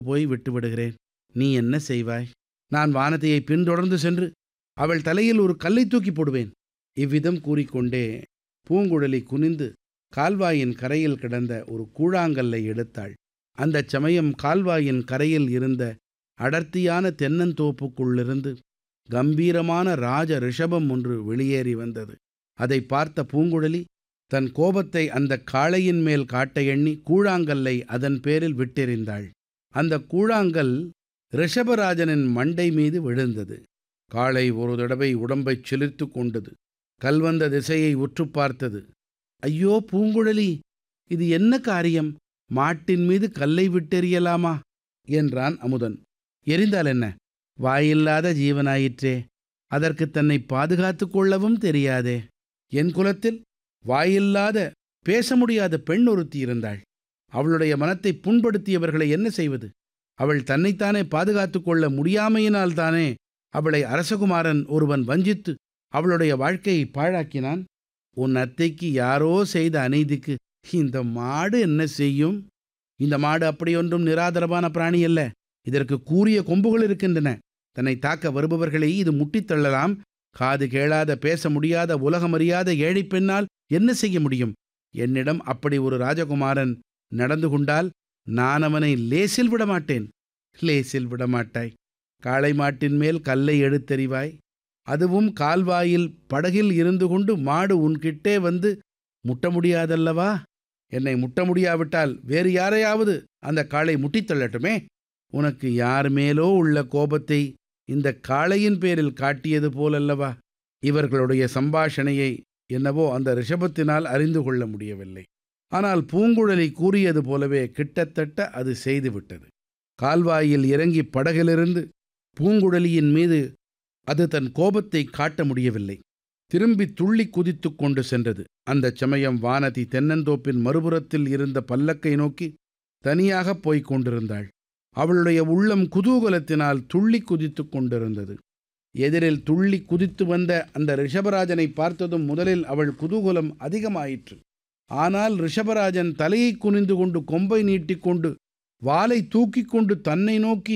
போய் விட்டுவிடுகிறேன் நீ என்ன செய்வாய் நான் வானதியை பின்தொடர்ந்து சென்று அவள் தலையில் ஒரு கல்லை தூக்கி போடுவேன் இவ்விதம் கூறிக்கொண்டே பூங்குழலி குனிந்து கால்வாயின் கரையில் கிடந்த ஒரு கூழாங்கல்லை எடுத்தாள் அந்தச் சமயம் கால்வாயின் கரையில் இருந்த அடர்த்தியான தென்னந்தோப்புக்குள்ளிருந்து கம்பீரமான ராஜ ரிஷபம் ஒன்று வெளியேறி வந்தது அதை பார்த்த பூங்குழலி தன் கோபத்தை அந்த காளையின் மேல் காட்ட எண்ணி கூழாங்கல்லை அதன் பேரில் விட்டெறிந்தாள் அந்த கூழாங்கல் ரிஷபராஜனின் மண்டை மீது விழுந்தது காளை ஒரு தடவை உடம்பைச் சிலிர்த்து கொண்டது கல்வந்த திசையை உற்று பார்த்தது ஐயோ பூங்குழலி இது என்ன காரியம் மாட்டின் மீது கல்லை விட்டெறியலாமா என்றான் அமுதன் எரிந்தால் என்ன வாயில்லாத ஜீவனாயிற்றே அதற்கு தன்னை பாதுகாத்து கொள்ளவும் தெரியாதே என் குலத்தில் வாயில்லாத பேச முடியாத பெண் ஒருத்தி இருந்தாள் அவளுடைய மனத்தை புண்படுத்தியவர்களை என்ன செய்வது அவள் தன்னைத்தானே பாதுகாத்து கொள்ள முடியாமையினால்தானே அவளை அரசகுமாரன் ஒருவன் வஞ்சித்து அவளுடைய வாழ்க்கையை பாழாக்கினான் உன் அத்தைக்கு யாரோ செய்த அநீதிக்கு இந்த மாடு என்ன செய்யும் இந்த மாடு அப்படியொன்றும் நிராதரவான பிராணி அல்ல இதற்கு கூரிய கொம்புகள் இருக்கின்றன தன்னை தாக்க வருபவர்களை இது முட்டித் தள்ளலாம் காது கேளாத பேச முடியாத உலகமறியாத ஏழை பெண்ணால் என்ன செய்ய முடியும் என்னிடம் அப்படி ஒரு ராஜகுமாரன் நடந்து கொண்டால் நான் அவனை லேசில் விடமாட்டேன் லேசில் விடமாட்டாய் காளை மாட்டின் மேல் கல்லை எடுத்தெறிவாய் அதுவும் கால்வாயில் படகில் இருந்து கொண்டு மாடு உன்கிட்டே வந்து முட்ட முடியாதல்லவா என்னை முட்ட முடியாவிட்டால் வேறு யாரையாவது அந்த காளை முட்டித் தள்ளட்டுமே உனக்கு யார் மேலோ உள்ள கோபத்தை இந்த காளையின் பேரில் காட்டியது போலல்லவா இவர்களுடைய சம்பாஷணையை என்னவோ அந்த ரிஷபத்தினால் அறிந்து கொள்ள முடியவில்லை ஆனால் பூங்குழலி கூறியது போலவே கிட்டத்தட்ட அது செய்துவிட்டது கால்வாயில் இறங்கி படகிலிருந்து பூங்குழலியின் மீது அது தன் கோபத்தை காட்ட முடியவில்லை திரும்பி துள்ளி குதித்து கொண்டு சென்றது அந்தச் சமயம் வானதி தென்னந்தோப்பின் மறுபுறத்தில் இருந்த பல்லக்கை நோக்கி தனியாகப் போய்க் கொண்டிருந்தாள் அவளுடைய உள்ளம் குதூகலத்தினால் துள்ளி குதித்து கொண்டிருந்தது எதிரில் துள்ளி குதித்து வந்த அந்த ரிஷபராஜனை பார்த்ததும் முதலில் அவள் குதூகலம் அதிகமாயிற்று ஆனால் ரிஷபராஜன் தலையை குனிந்து கொண்டு கொம்பை நீட்டிக்கொண்டு வாலை தூக்கிக் கொண்டு தன்னை நோக்கி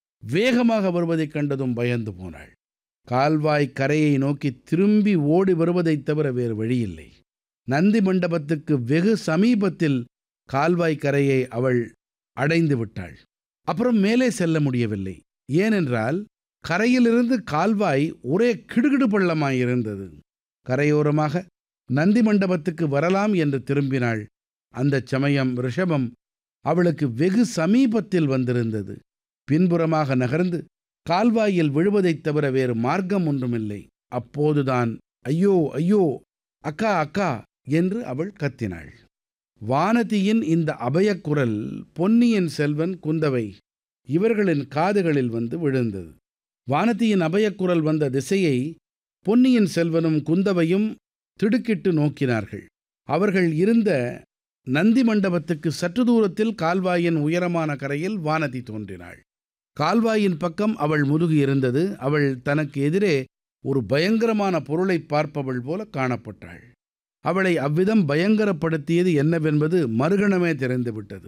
வேகமாக வருவதைக் கண்டதும் பயந்து போனாள் கால்வாய் கரையை நோக்கி திரும்பி ஓடி வருவதைத் தவிர வேறு வழியில்லை நந்தி மண்டபத்துக்கு வெகு சமீபத்தில் கால்வாய் கரையை அவள் அடைந்து விட்டாள் அப்புறம் மேலே செல்ல முடியவில்லை ஏனென்றால் கரையிலிருந்து கால்வாய் ஒரே கிடுகிடு பள்ளமாயிருந்தது கரையோரமாக நந்தி மண்டபத்துக்கு வரலாம் என்று திரும்பினாள் அந்தச் சமயம் ரிஷபம் அவளுக்கு வெகு சமீபத்தில் வந்திருந்தது பின்புறமாக நகர்ந்து கால்வாயில் விழுவதைத் தவிர வேறு மார்க்கம் ஒன்றுமில்லை அப்போதுதான் ஐயோ ஐயோ அக்கா அக்கா என்று அவள் கத்தினாள் வானதியின் இந்த அபயக்குரல் பொன்னியின் செல்வன் குந்தவை இவர்களின் காதுகளில் வந்து விழுந்தது வானதியின் அபயக்குரல் வந்த திசையை பொன்னியின் செல்வனும் குந்தவையும் திடுக்கிட்டு நோக்கினார்கள் அவர்கள் இருந்த நந்தி மண்டபத்துக்கு சற்று தூரத்தில் கால்வாயின் உயரமான கரையில் வானதி தோன்றினாள் கால்வாயின் பக்கம் அவள் முதுகு இருந்தது அவள் தனக்கு எதிரே ஒரு பயங்கரமான பொருளை பார்ப்பவள் போல காணப்பட்டாள் அவளை அவ்விதம் பயங்கரப்படுத்தியது என்னவென்பது மறுகணமே தெரிந்துவிட்டது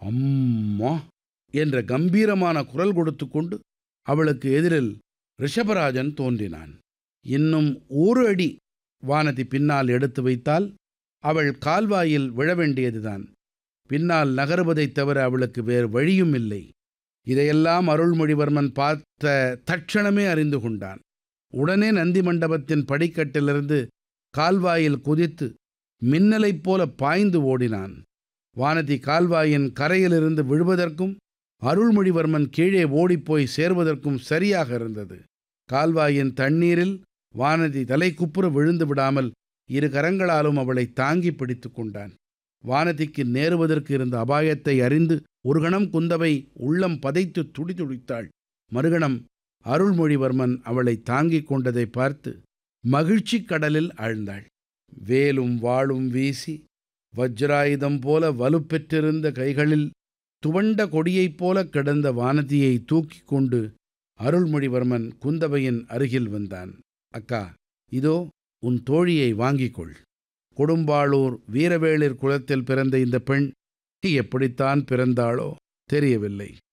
அம்மா என்ற கம்பீரமான குரல் கொடுத்து கொண்டு அவளுக்கு எதிரில் ரிஷபராஜன் தோன்றினான் இன்னும் ஒரு அடி வானதி பின்னால் எடுத்து வைத்தால் அவள் கால்வாயில் விழ வேண்டியதுதான் பின்னால் நகருவதைத் தவிர அவளுக்கு வேறு வழியும் இல்லை இதையெல்லாம் அருள்மொழிவர்மன் பார்த்த தட்சணமே அறிந்து கொண்டான் உடனே நந்தி மண்டபத்தின் படிக்கட்டிலிருந்து கால்வாயில் குதித்து மின்னலைப் போல பாய்ந்து ஓடினான் வானதி கால்வாயின் கரையிலிருந்து விழுவதற்கும் அருள்மொழிவர்மன் கீழே ஓடிப்போய் சேர்வதற்கும் சரியாக இருந்தது கால்வாயின் தண்ணீரில் வானதி தலைக்குப்புற விழுந்து விடாமல் இரு கரங்களாலும் அவளை தாங்கி பிடித்து கொண்டான் வானதிக்கு நேருவதற்கு இருந்த அபாயத்தை அறிந்து ஒரு கணம் குந்தவை உள்ளம் பதைத்து துடிதுடித்தாள் மறுகணம் அருள்மொழிவர்மன் அவளை தாங்கிக் கொண்டதை பார்த்து மகிழ்ச்சி கடலில் ஆழ்ந்தாள் வேலும் வாளும் வீசி வஜ்ராயுதம் போல வலுப்பெற்றிருந்த கைகளில் துவண்ட கொடியைப் போல கிடந்த வானதியை தூக்கிக் கொண்டு அருள்மொழிவர்மன் குந்தவையின் அருகில் வந்தான் அக்கா இதோ உன் தோழியை வாங்கிக் கொள் கொடும்பாளூர் வீரவேளிர் குலத்தில் பிறந்த இந்த பெண் எப்படித்தான் பிறந்தாளோ தெரியவில்லை